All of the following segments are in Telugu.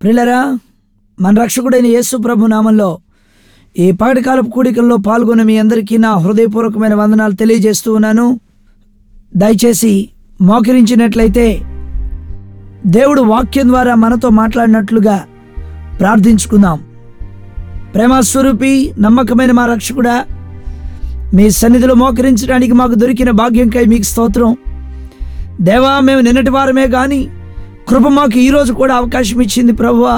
ప్రిలరా మన రక్షకుడైన యేసు ప్రభు నామంలో ఈ పగటికాలపు కూడికల్లో పాల్గొన్న మీ అందరికీ నా హృదయపూర్వకమైన వందనాలు తెలియజేస్తూ ఉన్నాను దయచేసి మోకరించినట్లయితే దేవుడు వాక్యం ద్వారా మనతో మాట్లాడినట్లుగా ప్రార్థించుకుందాం ప్రేమస్వరూపి నమ్మకమైన మా రక్షకుడా మీ సన్నిధిలో మోకరించడానికి మాకు దొరికిన భాగ్యంకై మీకు స్తోత్రం దేవా మేము నిన్నటి వారమే కానీ కృప మాకు ఈరోజు కూడా అవకాశం ఇచ్చింది ప్రభువా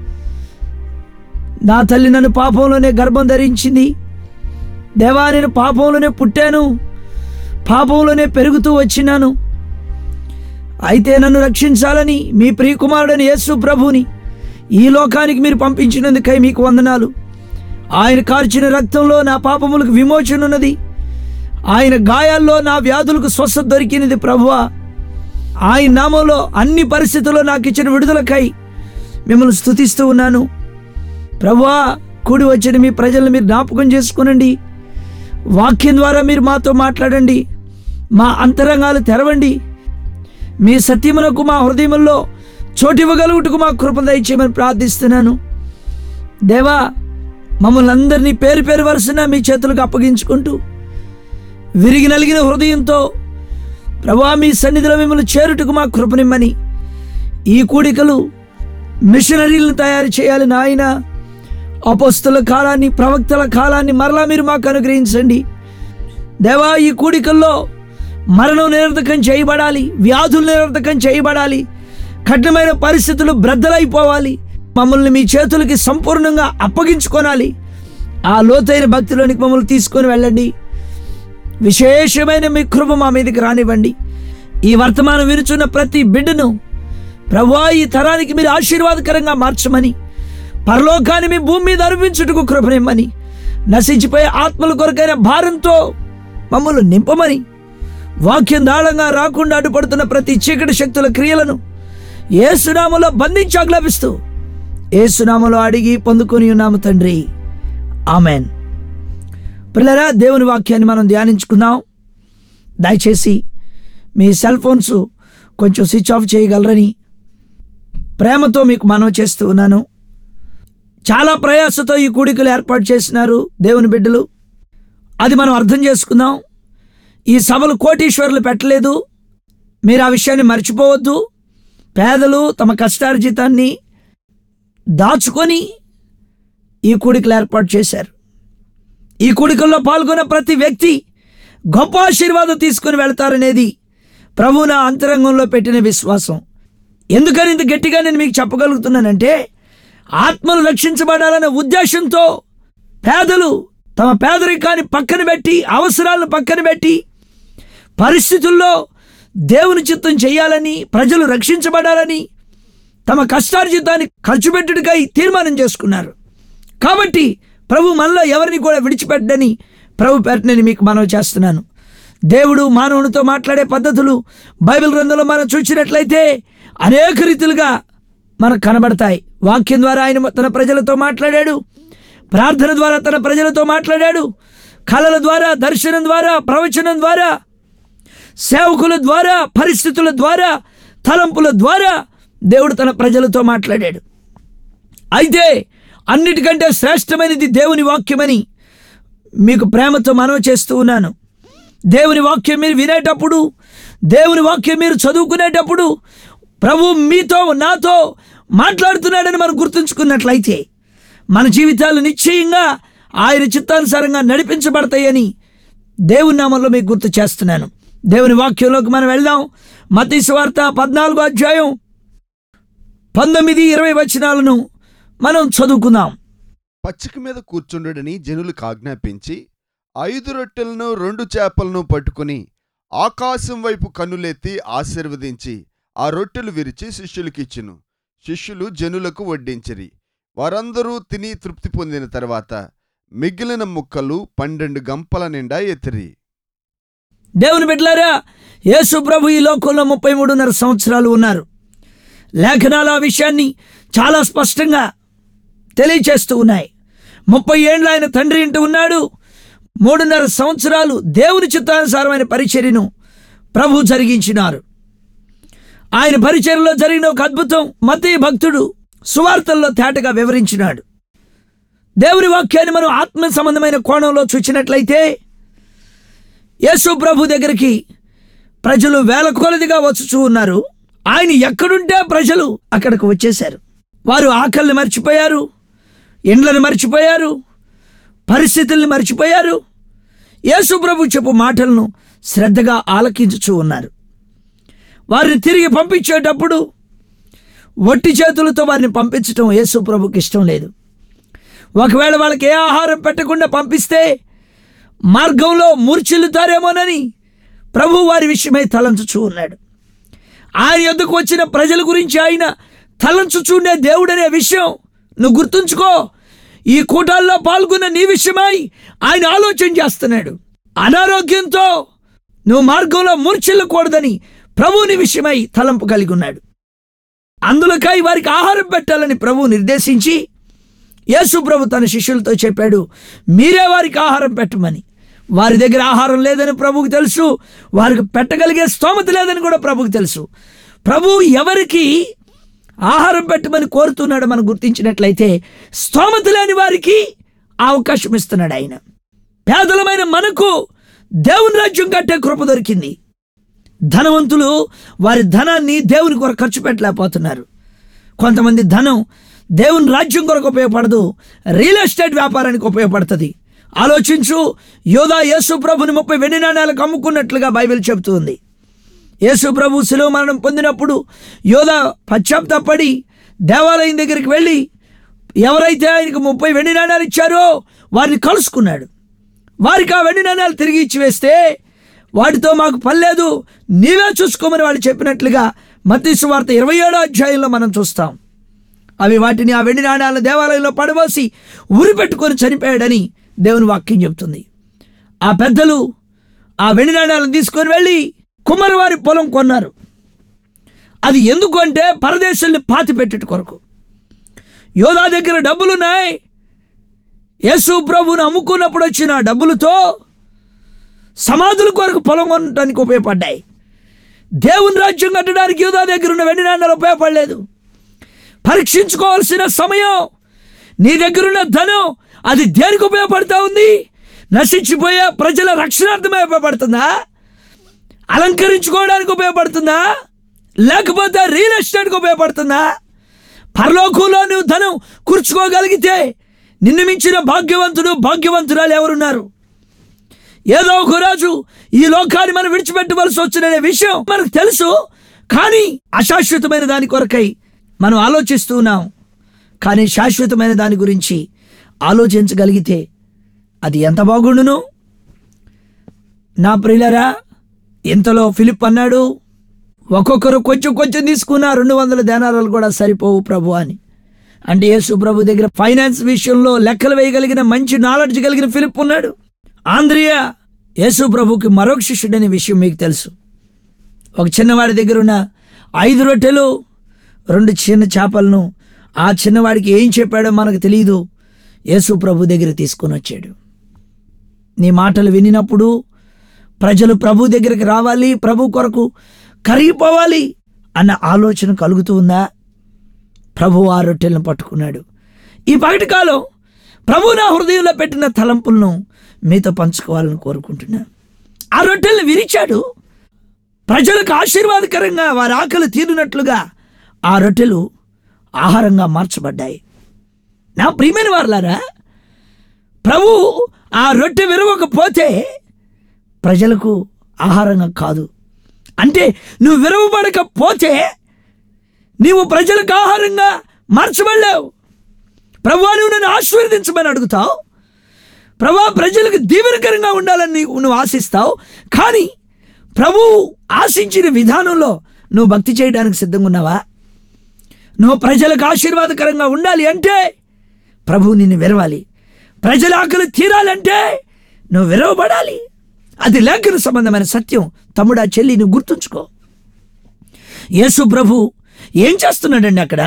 నా తల్లి నన్ను పాపంలోనే గర్భం ధరించింది దేవా నేను పాపంలోనే పుట్టాను పాపంలోనే పెరుగుతూ వచ్చినాను అయితే నన్ను రక్షించాలని మీ ప్రియకుమారుడని యేసు ప్రభుని ఈ లోకానికి మీరు పంపించినందుకై మీకు వందనాలు ఆయన కార్చిన రక్తంలో నా పాపములకు విమోచన ఉన్నది ఆయన గాయాల్లో నా వ్యాధులకు స్వస్థత దొరికినది ప్రభువా ఆయన నామంలో అన్ని పరిస్థితుల్లో నాకు ఇచ్చిన విడుదలకై మిమ్మల్ని స్తుతిస్తూ ఉన్నాను ప్రభువా కూడి వచ్చిన మీ ప్రజలను మీరు జ్ఞాపకం చేసుకునండి వాక్యం ద్వారా మీరు మాతో మాట్లాడండి మా అంతరంగాలు తెరవండి మీ సత్యమునకు మా హృదయంలో చోటివ్వగలుగుటకు మా కృప దయచేయమని ప్రార్థిస్తున్నాను దేవా మమ్మల్ని అందరినీ పేరు పేరు వరుసన మీ చేతులకు అప్పగించుకుంటూ విరిగి నలిగిన హృదయంతో ప్రభా మీ సన్నిధిలో మిమ్మల్ని చేరుటకు మా కృపనిమ్మని ఈ కూడికలు మిషనరీలను తయారు చేయాలి నాయన అపోస్తుల కాలాన్ని ప్రవక్తల కాలాన్ని మరలా మీరు మాకు అనుగ్రహించండి దేవా ఈ కూడికల్లో మరణం నిరర్ధకం చేయబడాలి వ్యాధులు నిరర్ధకం చేయబడాలి కఠినమైన పరిస్థితులు బ్రద్దలైపోవాలి మమ్మల్ని మీ చేతులకి సంపూర్ణంగా అప్పగించుకోనాలి ఆ లోతైన భక్తిలోనికి మమ్మల్ని తీసుకొని వెళ్ళండి విశేషమైన మీ కృప మా మీదకి రానివ్వండి ఈ వర్తమానం వినుచున్న ప్రతి బిడ్డను ప్రభా ఈ తరానికి మీరు ఆశీర్వాదకరంగా మార్చమని పరలోకాన్ని మీ భూమి మీద అర్పించుటకు కృపనిమ్మని నశించిపోయే ఆత్మల కొరకైన భారంతో మమ్మల్ని నింపమని వాక్యం దాళంగా రాకుండా అడ్డుపడుతున్న ప్రతి చీకటి శక్తుల క్రియలను ఏసునామలో బంధించి ఆజ్ఞాపిస్తూ ఏసునామలో అడిగి పొందుకొని ఉన్నాము తండ్రి ఆమెన్ పిల్లరా దేవుని వాక్యాన్ని మనం ధ్యానించుకుందాం దయచేసి మీ సెల్ ఫోన్స్ కొంచెం స్విచ్ ఆఫ్ చేయగలరని ప్రేమతో మీకు మనవి చేస్తూ ఉన్నాను చాలా ప్రయాసతో ఈ కూడికలు ఏర్పాటు చేసినారు దేవుని బిడ్డలు అది మనం అర్థం చేసుకుందాం ఈ సభలు కోటీశ్వరులు పెట్టలేదు మీరు ఆ విషయాన్ని మర్చిపోవద్దు పేదలు తమ కష్టార్జితాన్ని దాచుకొని ఈ కూడికలు ఏర్పాటు చేశారు ఈ కూడికల్లో పాల్గొన్న ప్రతి వ్యక్తి గొప్ప ఆశీర్వాదం తీసుకుని వెళ్తారనేది ప్రభు నా అంతరంగంలో పెట్టిన విశ్వాసం ఎందుకని ఇంత గట్టిగా నేను మీకు చెప్పగలుగుతున్నానంటే ఆత్మలు రక్షించబడాలనే ఉద్దేశంతో పేదలు తమ పేదరికాన్ని పక్కన పెట్టి అవసరాలను పక్కన పెట్టి పరిస్థితుల్లో దేవుని చిత్తం చేయాలని ప్రజలు రక్షించబడాలని తమ కష్టార్జితాన్ని ఖర్చు పెట్టుడికై తీర్మానం చేసుకున్నారు కాబట్టి ప్రభు మనలో ఎవరిని కూడా విడిచిపెట్టని ప్రభు పేట నేను మీకు మనవి చేస్తున్నాను దేవుడు మానవునితో మాట్లాడే పద్ధతులు బైబిల్ గ్రంథంలో మనం చూసినట్లయితే అనేక రీతులుగా మనకు కనబడతాయి వాక్యం ద్వారా ఆయన తన ప్రజలతో మాట్లాడాడు ప్రార్థన ద్వారా తన ప్రజలతో మాట్లాడాడు కళల ద్వారా దర్శనం ద్వారా ప్రవచనం ద్వారా సేవకుల ద్వారా పరిస్థితుల ద్వారా తలంపుల ద్వారా దేవుడు తన ప్రజలతో మాట్లాడాడు అయితే అన్నిటికంటే శ్రేష్టమైనది దేవుని వాక్యమని మీకు ప్రేమతో మనవి చేస్తూ ఉన్నాను దేవుని వాక్యం మీరు వినేటప్పుడు దేవుని వాక్యం మీరు చదువుకునేటప్పుడు ప్రభు మీతో నాతో మాట్లాడుతున్నాడని మనం గుర్తుంచుకున్నట్లయితే మన జీవితాలు నిశ్చయంగా ఆయన చిత్తానుసారంగా నడిపించబడతాయని దేవుని నామంలో మీకు గుర్తు చేస్తున్నాను దేవుని వాక్యంలోకి మనం వెళ్దాం మతీసు వార్త పద్నాలుగో అధ్యాయం పంతొమ్మిది ఇరవై వచనాలను మనం చదువుకుందాం పచ్చిక మీద కూర్చుండుడని జనులకు ఆజ్ఞాపించి ఐదు రొట్టెలను రెండు చేపలను పట్టుకుని ఆకాశం వైపు కన్నులెత్తి ఆశీర్వదించి ఆ రొట్టెలు విరిచి శిష్యులకిచ్చును శిష్యులు జనులకు వడ్డించిరి వారందరూ తిని తృప్తి పొందిన తర్వాత మిగిలిన ముక్కలు పన్నెండు గంపల నిండా ఎత్తిరి దేవుని బిడ్డలారా యేసు ప్రభు ఈ లోకంలో ముప్పై మూడున్నర సంవత్సరాలు ఉన్నారు లేఖనాలు ఆ విషయాన్ని చాలా స్పష్టంగా తెలియచేస్తూ ఉన్నాయి ముప్పై ఏండ్ల ఆయన తండ్రి ఇంటూ ఉన్నాడు మూడున్నర సంవత్సరాలు దేవుని చిత్తానుసారమైన పరిచర్యను ప్రభు జరిగించినారు ఆయన పరిచర్యలో జరిగిన ఒక అద్భుతం మతీ భక్తుడు సువార్తల్లో తేటగా వివరించినాడు దేవుని వాక్యాన్ని మనం ఆత్మ సంబంధమైన కోణంలో చూచినట్లయితే యేసు ప్రభు దగ్గరికి ప్రజలు వేల కొలదిగా వచ్చుచూ ఉన్నారు ఆయన ఎక్కడుంటే ప్రజలు అక్కడికి వచ్చేశారు వారు ఆకలిని మర్చిపోయారు ఇండ్లను మర్చిపోయారు పరిస్థితుల్ని మర్చిపోయారు యేసు ప్రభు చెప్పు మాటలను శ్రద్ధగా ఆలకించుచూ ఉన్నారు వారిని తిరిగి పంపించేటప్పుడు వట్టి చేతులతో వారిని పంపించడం యేసు ప్రభుకి ఇష్టం లేదు ఒకవేళ వాళ్ళకి ఏ ఆహారం పెట్టకుండా పంపిస్తే మార్గంలో మూర్ఛిల్లుతారేమోనని ప్రభు వారి విషయమై తలంచుచూ ఉన్నాడు ఆయన యొద్దకు వచ్చిన ప్రజల గురించి ఆయన తలంచుచుండే దేవుడనే విషయం నువ్వు గుర్తుంచుకో ఈ కూటాల్లో పాల్గొన్న నీ విషయమై ఆయన ఆలోచన చేస్తున్నాడు అనారోగ్యంతో నువ్వు మార్గంలో మూర్ఛిల్లకూడదని ప్రభువుని విషయమై తలంపు కలిగి ఉన్నాడు అందులకై వారికి ఆహారం పెట్టాలని ప్రభు నిర్దేశించి యేసు ప్రభు తన శిష్యులతో చెప్పాడు మీరే వారికి ఆహారం పెట్టమని వారి దగ్గర ఆహారం లేదని ప్రభువుకి తెలుసు వారికి పెట్టగలిగే స్తోమత లేదని కూడా ప్రభువుకి తెలుసు ప్రభు ఎవరికి ఆహారం పెట్టమని కోరుతున్నాడో మనం గుర్తించినట్లయితే స్తోమత లేని వారికి ఆ అవకాశం ఇస్తున్నాడు ఆయన పేదలమైన మనకు దేవుని రాజ్యం కట్టే కృప దొరికింది ధనవంతులు వారి ధనాన్ని దేవుని కొరకు ఖర్చు పెట్టలేకపోతున్నారు కొంతమంది ధనం దేవుని రాజ్యం కొరకు ఉపయోగపడదు రియల్ ఎస్టేట్ వ్యాపారానికి ఉపయోగపడుతుంది ఆలోచించు యోధా యేసు ప్రభుని ముప్పై వెండి నాణ్యాలకు అమ్ముకున్నట్లుగా బైబిల్ చెబుతుంది యేసు ప్రభు శిలువ మరణం పొందినప్పుడు యోధా పశ్చాత్తాపడి దేవాలయం దగ్గరికి వెళ్ళి ఎవరైతే ఆయనకు ముప్పై వెండి నాణ్యాలు ఇచ్చారో వారిని కలుసుకున్నాడు వారికి ఆ వెండి నాణ్యాలు తిరిగి ఇచ్చి వేస్తే వాటితో మాకు పర్లేదు నీవే చూసుకోమని వాళ్ళు చెప్పినట్లుగా మత్తీసు వార్త ఇరవై ఏడో అధ్యాయంలో మనం చూస్తాం అవి వాటిని ఆ వెండి నాణ్యాలను దేవాలయంలో పడబోసి ఉరి పెట్టుకొని చనిపోయాడని దేవుని వాక్యం చెబుతుంది ఆ పెద్దలు ఆ వెండి నాణ్యాలను తీసుకొని వెళ్ళి కుమ్మరివారి పొలం కొన్నారు అది ఎందుకు అంటే పరదేశాన్ని పాతి పెట్టేట కొరకు యోధా దగ్గర డబ్బులున్నాయి యేసు ప్రభువును అమ్ముకున్నప్పుడు వచ్చిన ఆ డబ్బులతో సమాధుల కొరకు పొలం కొనడానికి ఉపయోగపడ్డాయి దేవుని రాజ్యం కట్టడానికి యోధా దగ్గర ఉన్న వెండి నాణ్యాలు ఉపయోగపడలేదు పరీక్షించుకోవాల్సిన సమయం నీ దగ్గరున్న ధనం అది దేనికి ఉపయోగపడతా ఉంది నశించిపోయే ప్రజల రక్షణార్థమే ఉపయోగపడుతుందా అలంకరించుకోవడానికి ఉపయోగపడుతుందా లేకపోతే రియల్ ఎస్టేట్కి ఉపయోగపడుతుందా పరలోకంలో నువ్వు ధనం కూర్చుకోగలిగితే నిన్ను మించిన భాగ్యవంతుడు భాగ్యవంతురాలు ఎవరున్నారు ఏదో ఒక రాజు ఈ లోకాన్ని మనం విడిచిపెట్టవలసి వచ్చిననే విషయం మనకు తెలుసు కానీ అశాశ్వతమైన దాని కొరకై మనం ఆలోచిస్తూ ఉన్నాం కానీ శాశ్వతమైన దాని గురించి ఆలోచించగలిగితే అది ఎంత బాగుండును నా ప్రియులరా ఇంతలో ఫిలిప్ అన్నాడు ఒక్కొక్కరు కొంచెం కొంచెం తీసుకున్న రెండు వందల దేనారాలు కూడా సరిపోవు ప్రభు అని అంటే యేసు ప్రభు దగ్గర ఫైనాన్స్ విషయంలో లెక్కలు వేయగలిగిన మంచి నాలెడ్జ్ కలిగిన ఫిలిప్ ఉన్నాడు ఆంధ్రియా యేసు ప్రభుకి మరొక శిష్యుడనే విషయం మీకు తెలుసు ఒక చిన్నవాడి దగ్గర ఉన్న ఐదు రొట్టెలు రెండు చిన్న చేపలను ఆ చిన్నవాడికి ఏం చెప్పాడో మనకు తెలియదు యేసు ప్రభు దగ్గర తీసుకొని వచ్చాడు నీ మాటలు వినినప్పుడు ప్రజలు ప్రభు దగ్గరికి రావాలి ప్రభు కొరకు కరిగిపోవాలి అన్న ఆలోచన కలుగుతూ ఉందా ప్రభు ఆ రొట్టెలను పట్టుకున్నాడు ఈ పగటి కాలం ప్రభు నా హృదయంలో పెట్టిన తలంపులను మీతో పంచుకోవాలని కోరుకుంటున్నా ఆ రొట్టెలను విరిచాడు ప్రజలకు ఆశీర్వాదకరంగా వారి ఆకలి తీరినట్లుగా ఆ రొట్టెలు ఆహారంగా మార్చబడ్డాయి నా ప్రియమైన వారులారా ప్రభు ఆ రొట్టె విరవకపోతే ప్రజలకు ఆహారంగా కాదు అంటే నువ్వు విరవబడకపోతే నీవు ప్రజలకు ఆహారంగా మార్చబడలేవు ప్రభు నువ్వు నన్ను ఆశీర్వదించమని అడుగుతావు ప్రభా ప్రజలకు దీవెనకరంగా ఉండాలని నీవు నువ్వు ఆశిస్తావు కానీ ప్రభు ఆశించిన విధానంలో నువ్వు భక్తి చేయడానికి సిద్ధంగా ఉన్నావా నువ్వు ప్రజలకు ఆశీర్వాదకరంగా ఉండాలి అంటే ప్రభు నిన్ను విరవాలి ప్రజల ఆకలి తీరాలంటే నువ్వు విరవబడాలి అది లేఖన సంబంధమైన సత్యం తమ్ముడా చెల్లి నువ్వు గుర్తుంచుకో యేసు ప్రభు ఏం చేస్తున్నాడండి అక్కడ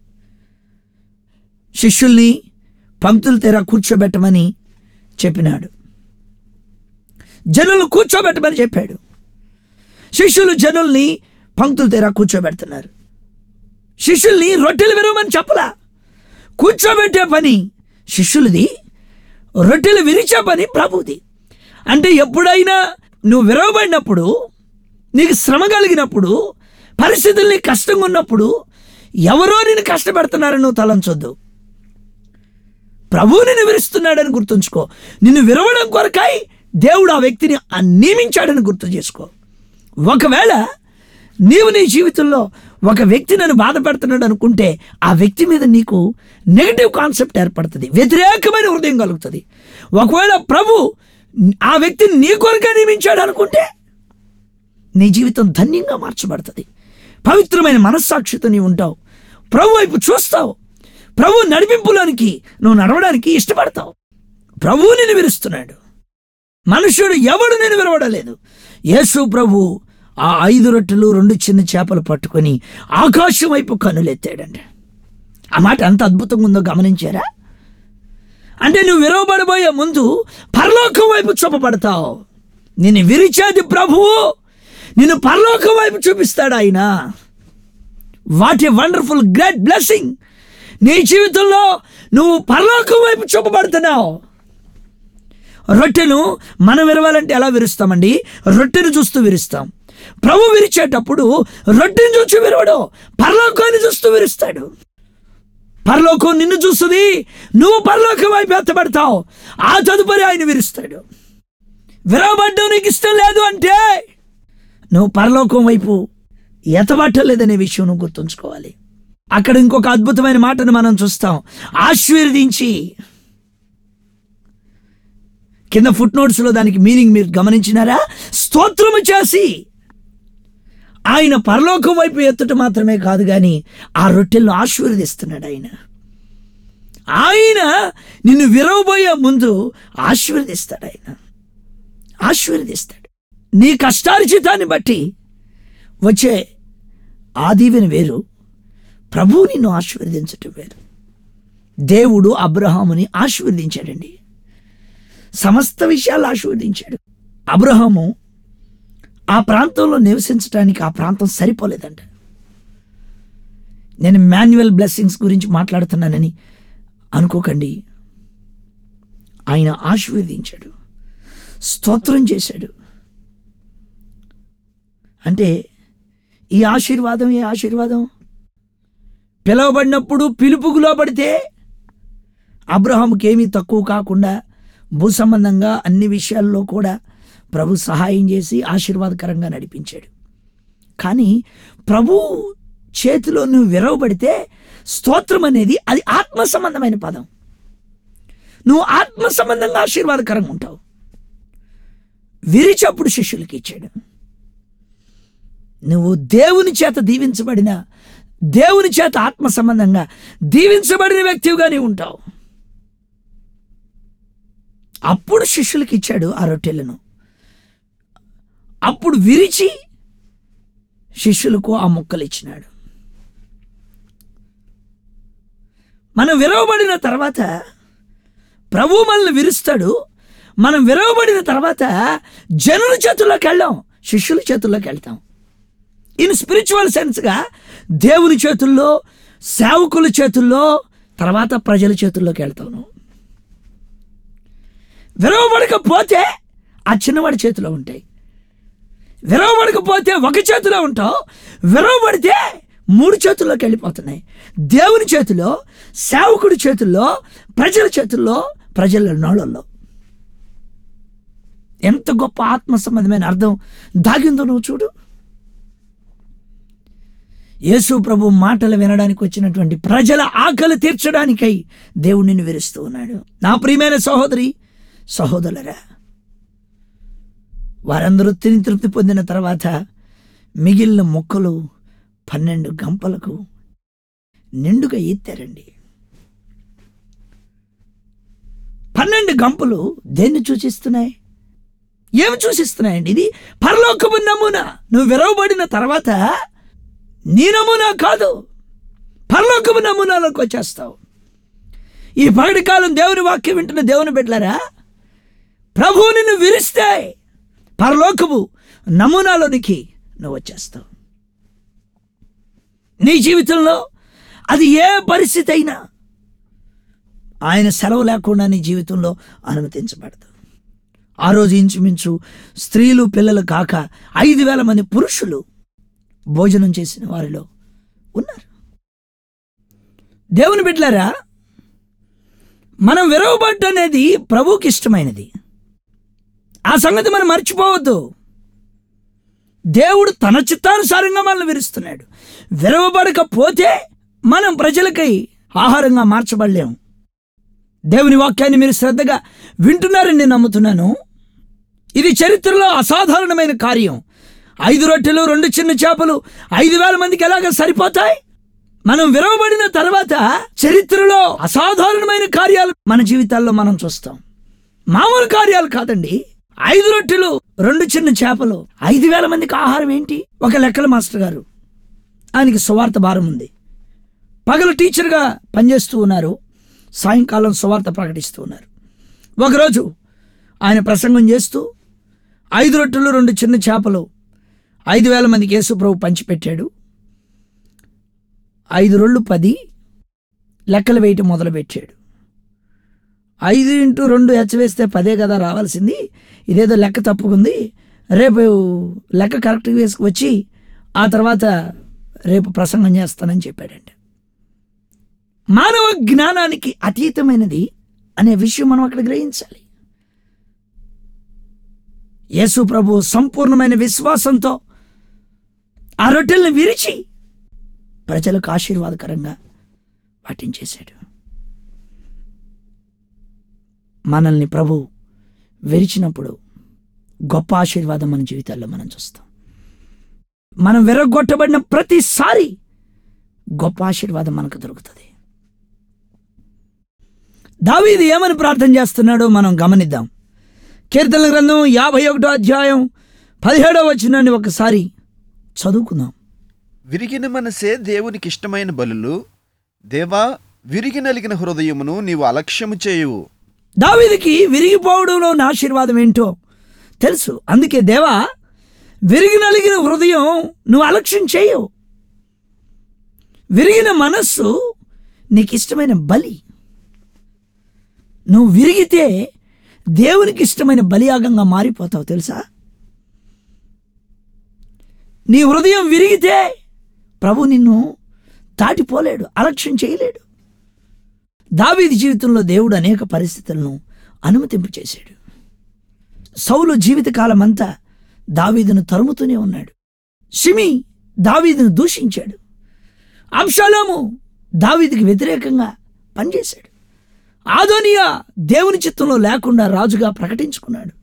శిష్యుల్ని పంక్తులు తెర కూర్చోబెట్టమని చెప్పినాడు జనులు కూర్చోబెట్టమని చెప్పాడు శిష్యులు జనుల్ని పంక్తులు తెర కూర్చోబెడుతున్నారు శిష్యుల్ని రొట్టెలు విరవమని చెప్పలా కూర్చోబెట్టే పని శిష్యులది రొట్టెలు విరిచే పని ప్రభుది అంటే ఎప్పుడైనా నువ్వు విరవబడినప్పుడు నీకు శ్రమ కలిగినప్పుడు పరిస్థితులు నీకు కష్టంగా ఉన్నప్పుడు ఎవరో నేను కష్టపెడుతున్నారని నువ్వు తలంచొద్దు ప్రభువు నిన్ను విరుస్తున్నాడని గుర్తుంచుకో నిన్ను విరవడం కొరకాయి దేవుడు ఆ వ్యక్తిని ఆ నియమించాడని గుర్తు చేసుకో ఒకవేళ నీవు నీ జీవితంలో ఒక వ్యక్తి నన్ను బాధ పెడుతున్నాడు అనుకుంటే ఆ వ్యక్తి మీద నీకు నెగిటివ్ కాన్సెప్ట్ ఏర్పడుతుంది వ్యతిరేకమైన హృదయం కలుగుతుంది ఒకవేళ ప్రభు ఆ వ్యక్తిని నీ కొరకే నియమించాడు అనుకుంటే నీ జీవితం ధన్యంగా మార్చబడుతుంది పవిత్రమైన మనస్సాక్షితో నీవు ఉంటావు ప్రభు వైపు చూస్తావు ప్రభు నడిపింపులోనికి నువ్వు నడవడానికి ఇష్టపడతావు ప్రభువు నిన్ను విరుస్తున్నాడు మనుషుడు ఎవడు నేను విరవడలేదు యేసు ప్రభు ఆ ఐదు రొట్టెలు రెండు చిన్న చేపలు పట్టుకొని ఆకాశం వైపు కన్నులెత్తాడంట ఆ మాట ఎంత అద్భుతంగా ఉందో గమనించారా అంటే నువ్వు విరవబడబోయే ముందు పరలోకం వైపు చూపబడతావు నిన్ను విరిచేది ప్రభువు నిన్ను పరలోకం వైపు చూపిస్తాడు ఆయన what a wonderful great blessing నీ జీవితంలో నువ్వు పరలోకం వైపు చూపబడుతున్నావు రొట్టెను మనం విరవాలంటే ఎలా విరుస్తామండి రొట్టెను చూస్తూ విరుస్తాం ప్రభు విరిచేటప్పుడు రొట్టెను చూసి విరవడు పరలోకాన్ని చూస్తూ విరుస్తాడు పరలోకం నిన్ను చూస్తుంది నువ్వు పరలోకం వైపు ఎత్తబడతావు ఆ తదుపరి ఆయన విరుస్తాడు విరవబడ్డం నీకు ఇష్టం లేదు అంటే నువ్వు పరలోకం వైపు ఎత్తబట్టలేదనే విషయం నువ్వు గుర్తుంచుకోవాలి అక్కడ ఇంకొక అద్భుతమైన మాటను మనం చూస్తాం ఆశీర్వదించి కింద ఫుట్ నోట్స్లో దానికి మీనింగ్ మీరు గమనించినారా స్తోత్రము చేసి ఆయన పరలోకం వైపు ఎత్తుట మాత్రమే కాదు కానీ ఆ రొట్టెలను ఆశీర్వదిస్తున్నాడు ఆయన ఆయన నిన్ను విరవబోయే ముందు ఆశీర్వదిస్తాడు ఆయన ఆశీర్వదిస్తాడు నీ కష్టార్జితాన్ని బట్టి వచ్చే ఆ దీవెన వేరు ప్రభువు నిన్ను ఆశీర్వదించటం వేరు దేవుడు అబ్రహాముని ఆశీర్వదించాడండి సమస్త విషయాలు ఆశీర్వదించాడు అబ్రహాము ఆ ప్రాంతంలో నివసించడానికి ఆ ప్రాంతం సరిపోలేదంట నేను మాన్యువల్ బ్లెస్సింగ్స్ గురించి మాట్లాడుతున్నానని అనుకోకండి ఆయన ఆశీర్వదించాడు స్తోత్రం చేశాడు అంటే ఈ ఆశీర్వాదం ఏ ఆశీర్వాదం పిలువబడినప్పుడు పిలుపుకు లోబడితే అబ్రహాంకి ఏమీ తక్కువ కాకుండా భూ సంబంధంగా అన్ని విషయాల్లో కూడా ప్రభు సహాయం చేసి ఆశీర్వాదకరంగా నడిపించాడు కానీ ప్రభు చేతిలో నువ్వు విరవబడితే స్తోత్రం అనేది అది ఆత్మ సంబంధమైన పదం నువ్వు ఆత్మ సంబంధంగా ఆశీర్వాదకరంగా ఉంటావు విరిచప్పుడు శిష్యులకి ఇచ్చాడు నువ్వు దేవుని చేత దీవించబడిన దేవుని చేత ఆత్మ సంబంధంగా దీవించబడిన వ్యక్తివిగా నీవు ఉంటావు అప్పుడు శిష్యులకి ఇచ్చాడు ఆ రొట్టెలను అప్పుడు విరిచి శిష్యులకు ఆ మొక్కలు ఇచ్చినాడు మనం విరవబడిన తర్వాత ప్రభు మనల్ని విరుస్తాడు మనం విరవబడిన తర్వాత జనుల చేతుల్లోకి వెళ్ళాం శిష్యుల చేతుల్లోకి వెళ్తాం ఇన్ స్పిరిచువల్ సెన్స్గా దేవుని చేతుల్లో సేవకుల చేతుల్లో తర్వాత ప్రజల చేతుల్లోకి వెళ్తాను విరవబడకపోతే ఆ చిన్నవాడి చేతిలో ఉంటాయి విరవబడకపోతే ఒక చేతిలో ఉంటావు విరవబడితే మూడు చేతుల్లోకి వెళ్ళిపోతున్నాయి దేవుని చేతిలో సేవకుడి చేతుల్లో ప్రజల చేతుల్లో ప్రజల నోళ్ళల్లో ఎంత గొప్ప ఆత్మ సంబంధమైన అర్థం దాగిందో నువ్వు చూడు యేసు ప్రభు మాటలు వినడానికి వచ్చినటువంటి ప్రజల ఆకలి తీర్చడానికై దేవుడు నిన్ను విరుస్తూ ఉన్నాడు నా ప్రియమైన సహోదరి సహోదరులరా వారందరూ తిని తృప్తి పొందిన తర్వాత మిగిలిన మొక్కలు పన్నెండు గంపలకు నిండుగా ఎత్తారండి పన్నెండు గంపలు దేన్ని సూచిస్తున్నాయి ఏమి సూచిస్తున్నాయండి ఇది పరలోకపు నమూనా నువ్వు విరవబడిన తర్వాత నీ నమూనా కాదు పరలోకపు నమూనాలోకి వచ్చేస్తావు ఈ పగటి కాలం దేవుని వాక్యం వింటున్న దేవుని బిడ్డలారా ప్రభువు నిన్ను విరిస్తే పరలోకపు నమూనాలోనికి నువ్వు వచ్చేస్తావు నీ జీవితంలో అది ఏ పరిస్థితి అయినా ఆయన సెలవు లేకుండా నీ జీవితంలో అనుమతించబడదు ఆ రోజు ఇంచుమించు స్త్రీలు పిల్లలు కాక ఐదు వేల మంది పురుషులు భోజనం చేసిన వారిలో ఉన్నారు దేవుని బిడ్డలారా మనం విరవబడ్డ అనేది ప్రభువుకి ఇష్టమైనది ఆ సంగతి మనం మర్చిపోవద్దు దేవుడు తన చిత్తానుసారంగా మనల్ని విరుస్తున్నాడు విరవబడకపోతే మనం ప్రజలకై ఆహారంగా మార్చబడలేము దేవుని వాక్యాన్ని మీరు శ్రద్ధగా వింటున్నారని నేను నమ్ముతున్నాను ఇది చరిత్రలో అసాధారణమైన కార్యం ఐదు రొట్టెలు రెండు చిన్న చేపలు ఐదు వేల మందికి ఎలాగ సరిపోతాయి మనం విరవబడిన తర్వాత చరిత్రలో అసాధారణమైన కార్యాలు మన జీవితాల్లో మనం చూస్తాం మామూలు కార్యాలు కాదండి ఐదు రొట్టెలు రెండు చిన్న చేపలు ఐదు వేల మందికి ఆహారం ఏంటి ఒక లెక్కల మాస్టర్ గారు ఆయనకి సువార్త భారం ఉంది పగలు టీచర్గా పనిచేస్తూ ఉన్నారు సాయంకాలం సువార్త ప్రకటిస్తూ ఉన్నారు ఒకరోజు ఆయన ప్రసంగం చేస్తూ ఐదు రొట్టెలు రెండు చిన్న చేపలు ఐదు వేల మందికి యేసుప్రభు పంచిపెట్టాడు ఐదు రొళ్ళు పది లెక్కలు వేయటం మొదలుపెట్టాడు ఐదు ఇంటూ రెండు హెచ్చవేస్తే పదే కదా రావాల్సింది ఇదేదో లెక్క తప్పుకుంది రేపు లెక్క కరెక్ట్గా వేసుకు వచ్చి ఆ తర్వాత రేపు ప్రసంగం చేస్తానని చెప్పాడండి మానవ జ్ఞానానికి అతీతమైనది అనే విషయం మనం అక్కడ గ్రహించాలి యేసు ప్రభు సంపూర్ణమైన విశ్వాసంతో ఆ రొట్టెల్ని విరిచి ప్రజలకు ఆశీర్వాదకరంగా పాటించేశాడు మనల్ని ప్రభు విరిచినప్పుడు గొప్ప ఆశీర్వాదం మన జీవితాల్లో మనం చూస్తాం మనం విరగొట్టబడిన ప్రతిసారి గొప్ప ఆశీర్వాదం మనకు దొరుకుతుంది దావీది ఏమని ప్రార్థన చేస్తున్నాడో మనం గమనిద్దాం కీర్తన గ్రంథం యాభై ఒకటో అధ్యాయం పదిహేడో వచ్చినాన్ని ఒకసారి చదువుకుందాం విరిగిన మనసే దేవునికి ఇష్టమైన బలులు దేవా విరిగి నలిగిన హృదయమును నీవు అలక్ష్యము చేయవు దావీదికి విరిగిపోవడంలో ఉన్న ఆశీర్వాదం ఏంటో తెలుసు అందుకే దేవా విరిగి నలిగిన హృదయం నువ్వు అలక్ష్యం చేయవు విరిగిన మనస్సు నీకు ఇష్టమైన బలి నువ్వు విరిగితే దేవునికి ఇష్టమైన బలియాగంగా మారిపోతావు తెలుసా నీ హృదయం విరిగితే ప్రభు నిన్ను దాటిపోలేడు అలక్ష్యం చేయలేడు దావీది జీవితంలో దేవుడు అనేక పరిస్థితులను అనుమతింపు చేశాడు సౌలు జీవితకాలం అంతా దావీదును తరుముతూనే ఉన్నాడు షిమి దావీదును దూషించాడు అంశాలోము దావీదికి వ్యతిరేకంగా పనిచేశాడు ఆదోనియా దేవుని చిత్తంలో లేకుండా రాజుగా ప్రకటించుకున్నాడు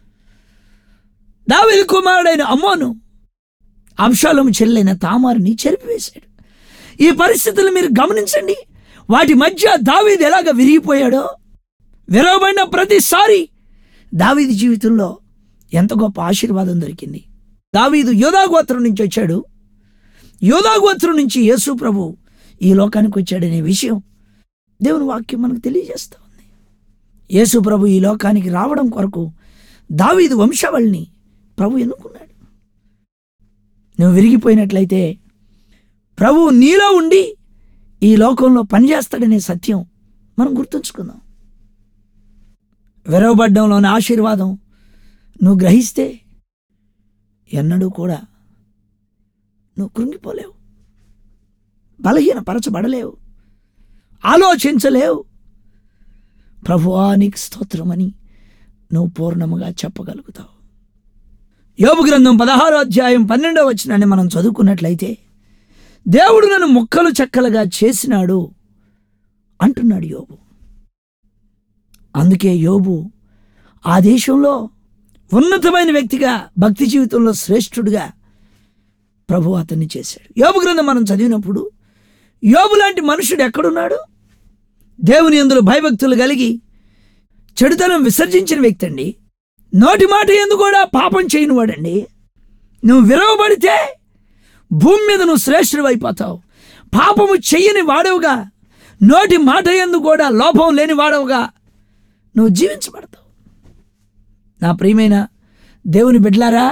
దావీదు కుమారుడైన అమ్మోను అంశాలము చెల్లైన తామారుని చెరిపివేశాడు ఈ పరిస్థితులు మీరు గమనించండి వాటి మధ్య దావీదు ఎలాగ విరిగిపోయాడో విరవబడిన ప్రతిసారి దావీది జీవితంలో ఎంత గొప్ప ఆశీర్వాదం దొరికింది దావీదు యోధాగోత్రం నుంచి వచ్చాడు యోధాగోత్రం నుంచి యేసు ప్రభు ఈ లోకానికి వచ్చాడనే విషయం దేవుని వాక్యం మనకు తెలియజేస్తూ ఉంది యేసు ప్రభు ఈ లోకానికి రావడం కొరకు దావీదు వంశావళిని ప్రభు ఎన్నుకున్నాడు నువ్వు విరిగిపోయినట్లయితే ప్రభు నీలో ఉండి ఈ లోకంలో పనిచేస్తాడనే సత్యం మనం గుర్తుంచుకుందాం విరవబడ్డంలోని ఆశీర్వాదం నువ్వు గ్రహిస్తే ఎన్నడూ కూడా నువ్వు కృంగిపోలేవు బలహీనపరచబడలేవు ఆలోచించలేవు ప్రభువా నీకు స్తోత్రమని నువ్వు పూర్ణముగా చెప్పగలుగుతావు యోబు గ్రంథం పదహారో అధ్యాయం పన్నెండో వచ్చినాన్ని మనం చదువుకున్నట్లయితే దేవుడు నన్ను ముక్కలు చెక్కలుగా చేసినాడు అంటున్నాడు యోబు అందుకే యోబు ఆ దేశంలో ఉన్నతమైన వ్యక్తిగా భక్తి జీవితంలో శ్రేష్ఠుడిగా ప్రభు అతన్ని చేశాడు యోబు గ్రంథం మనం చదివినప్పుడు యోబు లాంటి మనుషుడు ఎక్కడున్నాడు దేవుని అందులో భయభక్తులు కలిగి చెడుతనం విసర్జించిన వ్యక్తి అండి నోటి మాట ఎందు కూడా పాపం చేయని వాడండి నువ్వు విరవబడితే భూమి మీద నువ్వు శ్రేష్ఠుడు అయిపోతావు పాపము చెయ్యని వాడవుగా నోటి మాట ఎందు కూడా లోపం లేని వాడవుగా నువ్వు జీవించబడతావు నా ప్రియమైన దేవుని బిడ్లారా